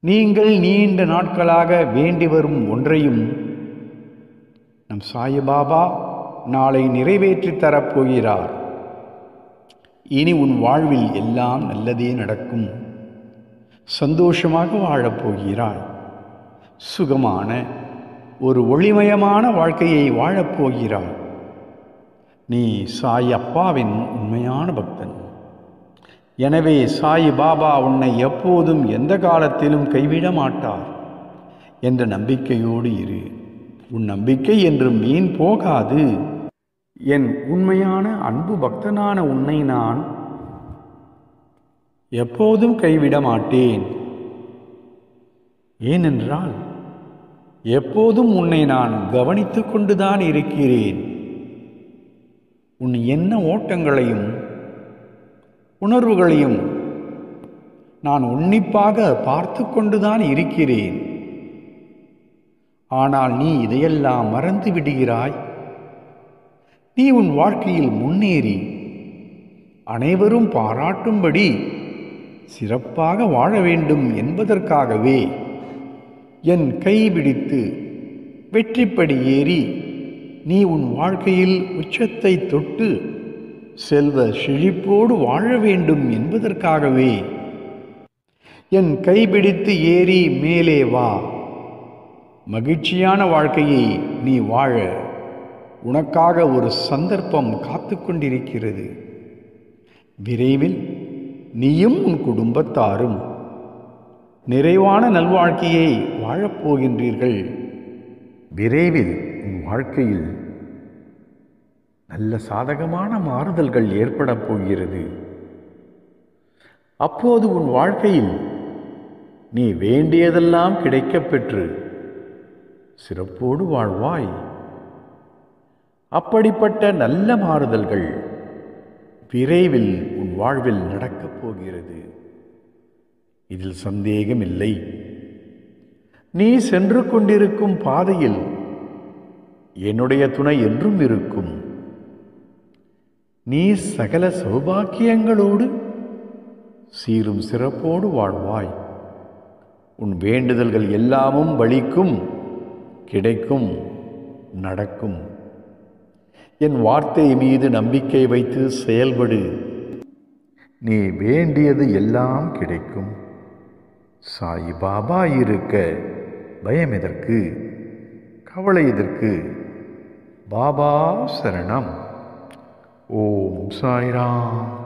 நீங்கள் நீண்ட நாட்களாக வேண்டி வரும் ஒன்றையும் நம் சாயிபாபா நாளை நிறைவேற்றித் தரப்போகிறார் இனி உன் வாழ்வில் எல்லாம் நல்லதே நடக்கும் சந்தோஷமாக வாழப்போகிறாய் சுகமான ஒரு ஒளிமயமான வாழ்க்கையை வாழப்போகிறாய் நீ சாய் அப்பாவின் உண்மையான பக்தன் எனவே சாய் பாபா உன்னை எப்போதும் எந்த காலத்திலும் கைவிட மாட்டார் என்ற நம்பிக்கையோடு இரு உன் நம்பிக்கை என்றும் வீண் போகாது என் உண்மையான அன்பு பக்தனான உன்னை நான் எப்போதும் கைவிட மாட்டேன் ஏனென்றால் எப்போதும் உன்னை நான் கவனித்துக் கொண்டுதான் இருக்கிறேன் உன் என்ன ஓட்டங்களையும் உணர்வுகளையும் நான் உன்னிப்பாக பார்த்து கொண்டுதான் இருக்கிறேன் ஆனால் நீ இதையெல்லாம் மறந்து விடுகிறாய் நீ உன் வாழ்க்கையில் முன்னேறி அனைவரும் பாராட்டும்படி சிறப்பாக வாழ வேண்டும் என்பதற்காகவே என் கைபிடித்து வெற்றிப்படி ஏறி நீ உன் வாழ்க்கையில் உச்சத்தை தொட்டு செல்வ செழிப்போடு வாழ வேண்டும் என்பதற்காகவே என் கைபிடித்து ஏறி மேலே வா மகிழ்ச்சியான வாழ்க்கையை நீ வாழ உனக்காக ஒரு சந்தர்ப்பம் காத்து கொண்டிருக்கிறது விரைவில் நீயும் உன் குடும்பத்தாரும் நிறைவான நல்வாழ்க்கையை வாழப்போகின்றீர்கள் விரைவில் உன் வாழ்க்கையில் நல்ல சாதகமான மாறுதல்கள் ஏற்படப் போகிறது அப்போது உன் வாழ்க்கையில் நீ வேண்டியதெல்லாம் கிடைக்கப் பெற்று சிறப்போடு வாழ்வாய் அப்படிப்பட்ட நல்ல மாறுதல்கள் விரைவில் உன் வாழ்வில் நடக்கப் போகிறது இதில் சந்தேகமில்லை நீ சென்று கொண்டிருக்கும் பாதையில் என்னுடைய துணை என்றும் இருக்கும் நீ சகல சௌபாக்கியங்களோடு சீரும் சிறப்போடு வாழ்வாய் உன் வேண்டுதல்கள் எல்லாமும் பலிக்கும் கிடைக்கும் நடக்கும் என் வார்த்தை மீது நம்பிக்கை வைத்து செயல்படு நீ வேண்டியது எல்லாம் கிடைக்கும் சாய் பாபா இருக்க பயம் எதற்கு கவலை எதற்கு பாபா சரணம் ஓம் சாய்ராம்